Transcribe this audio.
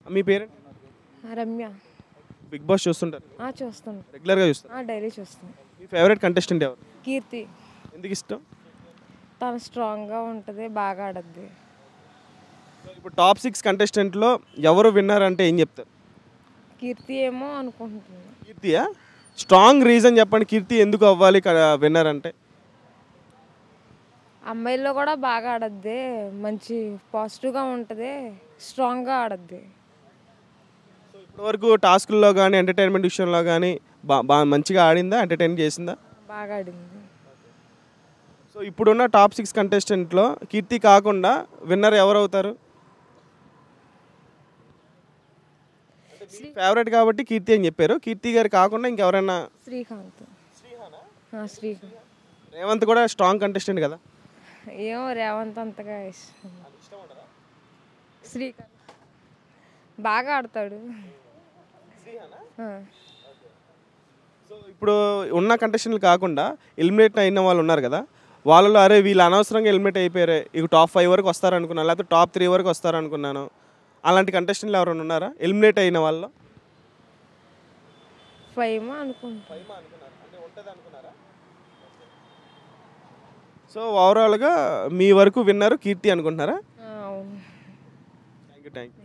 మీ parent Ramya Big Boss చూస్తుంటారు ఆ, చూస్తాను రెగ్యులర్గా చూస్తారు ఆ, డైలీ చూస్తాను మీ ఫేవరెట్ కంటెస్టెంట్ ఎవరు కీర్తి ఎందుకు ఇష్టం తను స్ట్రాంగ్గా ఉంటుంది బాగా ఆడద్ది సో ఇప్పుడు టాప్ సిక్స్ కంటెస్టెంట్లో ఎవరు విన్నర్ అంటే ఏం చెప్తారు కీర్తి ఏమో అనుకుంటున్నాను కీర్తియా స్ట్రాంగ్ రీజన్ చెప్పండి కీర్తి ఎందుకు అవ్వాలి విన్నర్ అంటే అమ్మాయిల్లో కూడా బాగా ఆడద్ది మంచి పాజిటివ్గా ఉంటుంది స్ట్రాంగ్గా ఆడద్ది సో ఇప్పటివరకు టాస్క్ల్లో కానీ ఎంటర్టైన్మెంట్ విషయంలో కానీ బా బాగా మంచిగా ఆడిందా ఎంటర్టైన్ చేసిందా బాగా ఆడింది సో ఇప్పుడున్న టాప్ సిక్స్ కంటెస్టెంట్లో కీర్తి కాకుండా విన్నర్ ఎవరు అవుతారు ఫేవరెట్ కాబట్టి కీర్తి అని చెప్పారు కీర్తి గారు కాకుండా ఇంకెవరైనా శ్రీకాంత్ ఆ, శ్రీకాంత్ రేవంత్ కూడా స్ట్రాంగ్ కంటెస్టెంట్ కదా ఏమో రేవంత్ అంతగా ఇష్టం శ్రీకాంత్ బాగా ఆడతాడు ఆ. సో ఇప్పుడు ఉన్న కంటెస్టెంట్లు కాకుండా ఎలిమినేట్ అయిన వాళ్ళు ఉన్నారు కదా వాళ్ళలో అరే వీళ్ళు అనవసరంగా ఎలిమినేట్ అయిపోయారు ఇక టాప్ ఫైవ్ వరకు వస్తారనుకున్నాను లేకపోతే టాప్ త్రీ వరకు వస్తారనుకున్నాను అలాంటి కంటెస్టెంట్లు ఎవరైనా ఉన్నారా ఎలిమినేట్ అయిన వాళ్ళు ఫైవ్ అనుకుంటా సో ఓవరాల్గా మీ వరకు విన్నారు కీర్తి అనుకుంటున్నారా ఆ, అవును థ్యాంక్ యూ థ్యాంక్ యూ